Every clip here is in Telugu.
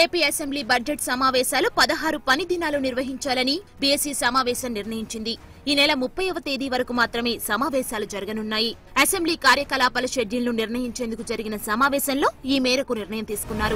ఏపీ అసెంబ్లీ బడ్జెట్ సమావేశాలు పదహారు పని దినాలు నిర్వహించాలని బీఎస్సీ సమావేశం నిర్ణయించింది ఈ నెల ముప్పైవ తేదీ వరకు మాత్రమే సమావేశాలు జరగనున్నాయి అసెంబ్లీ కార్యకలాపాల షెడ్యూల్ను నిర్ణయించేందుకు జరిగిన సమావేశంలో ఈ మేరకు నిర్ణయం తీసుకున్నారు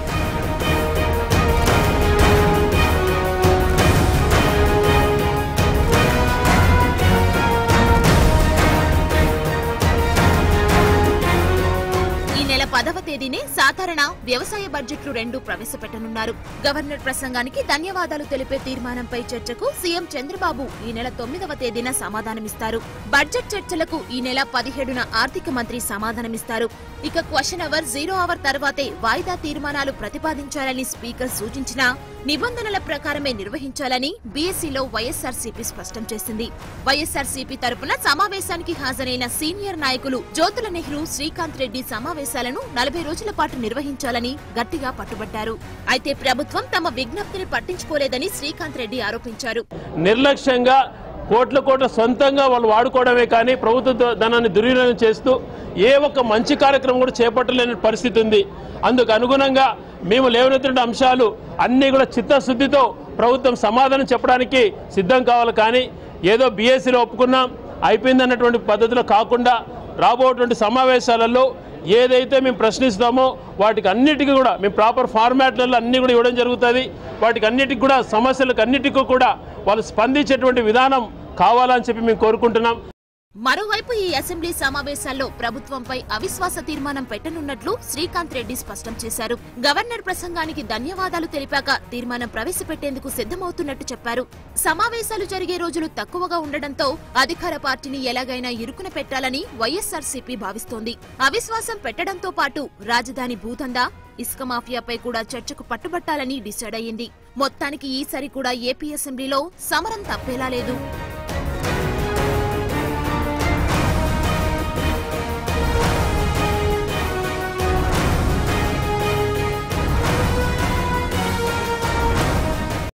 ఈ నెల పదవ తేదీనే సాధారణ వ్యవసాయ బడ్జెట్లు రెండు ప్రవేశపెట్టనున్నారు గవర్నర్ ప్రసంగానికి ధన్యవాదాలు తెలిపే తీర్మానంపై చర్చకు సీఎం చంద్రబాబు ఈ నెల తొమ్మిదవ తేదీన సమాధానమిస్తారు బడ్జెట్ చర్చలకు ఈ నెల పదిహేడున ఆర్థిక మంత్రి సమాధానమిస్తారు ఇక క్వశ్చన్ అవర్ జీరో అవర్ తర్వాతే వాయిదా తీర్మానాలు ప్రతిపాదించాలని స్పీకర్ సూచించినా నిబంధనల ప్రకారమే నిర్వహించాలని బీఎస్సీలో వైఎస్ఆర్సీపీ స్పష్టం చేసింది వైఎస్ఆర్సీపీ తరపున సమావేశానికి హాజరైన సీనియర్ నాయకులు జ్యోతుల నెహ్రూ శ్రీకాంత్ రెడ్డి సమావేశాలను నలభై రోజుల పాటు నిర్వహించాలని గట్టిగా పట్టుబట్టారు అయితే ప్రభుత్వం తమ విజ్ఞప్తిని పట్టించుకోలేదని శ్రీకాంత్ రెడ్డి ఆరోపించారు నిర్లక్ష్యంగా కోట్ల కోట్ల సొంతంగా వాళ్ళు వాడుకోవడమే కానీ ప్రభుత్వ ద- ధనాన్ని దుర్వినియోగం చేస్తూ ఏ ఒక్క మంచి కార్యక్రమం కూడా చేపట్టలేని పరిస్థితి ఉంది అందుకు అనుగుణంగా మేము లేవనెత్తిన అంశాలు అన్నీ కూడా చిత్తశుద్ధితో ప్రభుత్వం సమాధానం చెప్పడానికి సిద్ధం కావాలి కానీ ఏదో బీఎస్సీలో ఒప్పుకున్నాం అయిపోయిందన్నటువంటి పద్ధతిలో కాకుండా రాబోయేటువంటి సమావేశాలలో ఏదైతే మేము ప్రశ్నిస్తామో వాటికి అన్నిటికీ కూడా మేము ప్రాపర్ ఫార్మాట్లలో అన్ని కూడా ఇవ్వడం జరుగుతుంది వాటికి అన్నిటికి కూడా సమస్యలకు అన్నిటికీ కూడా వాళ్ళు స్పందించేటువంటి విధానం కావాలని చెప్పి మేము కోరుకుంటున్నాం మరోవైపు ఈ అసెంబ్లీ సమావేశాల్లో ప్రభుత్వంపై అవిశ్వాస తీర్మానం పెట్టనున్నట్లు శ్రీకాంత్ రెడ్డి స్పష్టం చేశారు గవర్నర్ ప్రసంగానికి ధన్యవాదాలు తెలిపాక తీర్మానం ప్రవేశపెట్టేందుకు సిద్ధమవుతున్నట్టు చెప్పారు సమావేశాలు జరిగే రోజులు తక్కువగా ఉండడంతో అధికార పార్టీని ఎలాగైనా ఇరుకున పెట్టాలని వైఎస్ఆర్సీపీ భావిస్తోంది అవిశ్వాసం పెట్టడంతో పాటు రాజధాని భూదందా ఇసుక మాఫియాపై కూడా చర్చకు పట్టుబట్టాలని డిసైడ్ అయ్యింది మొత్తానికి ఈసారి కూడా ఏపీ అసెంబ్లీలో సమరం తప్పేలా లేదు